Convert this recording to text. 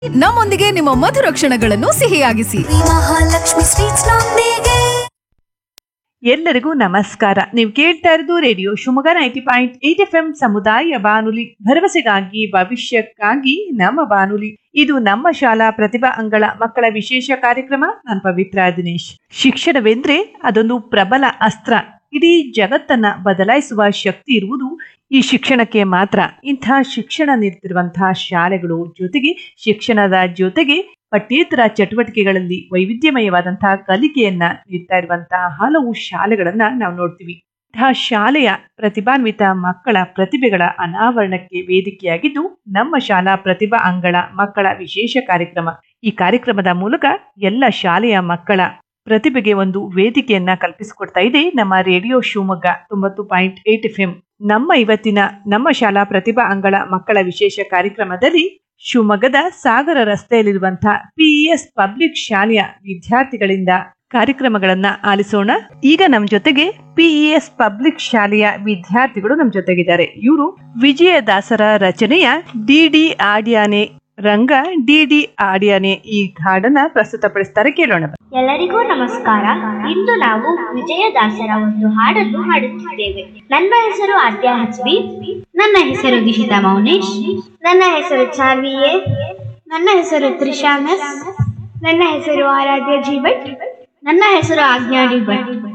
ನಮ್ಮೊಂದಿಗೆ ನಿಮ್ಮ ಮಧುರ ಕ್ಷಣಗಳನ್ನು ಸಿಹಿಯಾಗಿಸಿ ಮಹಾಲಕ್ಷ್ಮಿ ಸ್ವೀಟ್ಸ್ ನೊಂದಿಗೆ ಎಲ್ಲರಿಗೂ ನಮಸ್ಕಾರ ನೀವು ಕೇಳ್ತಾ ಇರೋದು radio Shivamogga ninety point eight F M ಸಮುದಾಯ ಬಾನುಲಿ ಭರವಸೆಗಾಗಿ ಭವಿಷ್ಯಕ್ಕಾಗಿ ನಮ್ಮ ಬಾನುಲಿ ಇದು ನಮ್ಮ ಶಾಲಾ ಪ್ರತಿಭಾ ಅಂಗಳ ಮಕ್ಕಳ ವಿಶೇಷ ಕಾರ್ಯಕ್ರಮ ನಾನು ಪವಿತ್ರ ದಿನೇಶ್ ಶಿಕ್ಷಣವೆಂದ್ರೆ ಅದೊಂದು ಪ್ರಬಲ ಅಸ್ತ್ರ ಇಡೀ ಜಗತ್ತನ್ನ ಬದಲಾಯಿಸುವ ಶಕ್ತಿ ಇರುವುದು ಈ ಶಿಕ್ಷಣಕ್ಕೆ ಮಾತ್ರ ಇಂತಹ ಶಿಕ್ಷಣ ನೀಡ್ತಿರುವಂತಹ ಶಾಲೆಗಳು ಜೊತೆಗೆ ಶಿಕ್ಷಣದ ಜೊತೆಗೆ ಪಠ್ಯೇತರ ಚಟುವಟಿಕೆಗಳಲ್ಲಿ ವೈವಿಧ್ಯಮಯವಾದಂತಹ ಕಲಿಕೆಯನ್ನ ನೀಡ್ತಾ ಇರುವಂತಹ ಹಲವು ಶಾಲೆಗಳನ್ನ ನಾವು ನೋಡ್ತೀವಿ ಇಂತಹ ಶಾಲೆಯ ಪ್ರತಿಭಾನ್ವಿತ ಮಕ್ಕಳ ಪ್ರತಿಭೆಗಳ ಅನಾವರಣಕ್ಕೆ ವೇದಿಕೆಯಾಗಿದ್ದು ನಮ್ಮ ಶಾಲಾ ಪ್ರತಿಭಾ ಅಂಗಳ ಮಕ್ಕಳ ವಿಶೇಷ ಕಾರ್ಯಕ್ರಮ ಈ ಕಾರ್ಯಕ್ರಮದ ಮೂಲಕ ಎಲ್ಲ ಶಾಲೆಯ ಮಕ್ಕಳ ಪ್ರತಿಭೆಗೆ ಒಂದು ವೇದಿಕೆಯನ್ನ ಕಲ್ಪಿಸಿಕೊಡ್ತಾ ಇದೆ ನಮ್ಮ ರೇಡಿಯೋ ಶಿವಮೊಗ್ಗ ತೊಂಬತ್ತು ಪಾಯಿಂಟ್ ಏಟ್ ಎಫ್ ಎಂ ನಮ್ಮ ಇವತ್ತಿನ ನಮ್ಮ ಶಾಲಾ ಪ್ರತಿಭಾ ಅಂಗಳ ಮಕ್ಕಳ ವಿಶೇಷ ಕಾರ್ಯಕ್ರಮದಲ್ಲಿ ಶಿವಮೊಗ್ಗದ ಸಾಗರ ರಸ್ತೆಯಲ್ಲಿರುವಂತಹ ಪಿಇಎಸ್ ಪಬ್ಲಿಕ್ ಶಾಲೆಯ ವಿದ್ಯಾರ್ಥಿಗಳಿಂದ ಕಾರ್ಯಕ್ರಮಗಳನ್ನ ಆಲಿಸೋಣ ಈಗ ನಮ್ ಜೊತೆಗೆ ಪಿಇಎಸ್ ಪಬ್ಲಿಕ್ ಶಾಲೆಯ ವಿದ್ಯಾರ್ಥಿಗಳು ನಮ್ ಜೊತೆಗಿದ್ದಾರೆ ಇವರು ವಿಜಯದಾಸರ ರಚನೆಯ ಡಿಡಿ ಆಡ್ಯಾನೆ ರಂಗ ಡಿಡಿ ಆಡ್ಯಾನೆ ಈ ಹಾಡನ್ನ ಪ್ರಸ್ತುತಪಡಿಸ್ತಾರೆ ಕೇಳೋಣ ಎಲ್ಲರಿಗೂ ನಮಸ್ಕಾರ ಇಂದು ನಾವು ವಿಜಯದಾಸರ ಒಂದು ಹಾಡನ್ನು ಹಾಡುತ್ತಿದ್ದೇವೆ ನನ್ನ ಹೆಸರು ಆದ್ಯ ಹಚ್ಬಿ ನನ್ನ ಹೆಸರು ದಿಶಿತಾ ಮೌನೇಶ್ ನನ್ನ ಹೆಸರು ಚಾರ್ವಿ ಎ ನನ್ನ ಹೆಸರು ತ್ರಿಷಾ ಮೆಸ್ ನನ್ನ ಹೆಸರು ಆರಾಧ್ಯ ಜಿ ಭಟ್ ನನ್ನ ಹೆಸರು ಆಜ್ಞಾ ಡಿ ಭಟ್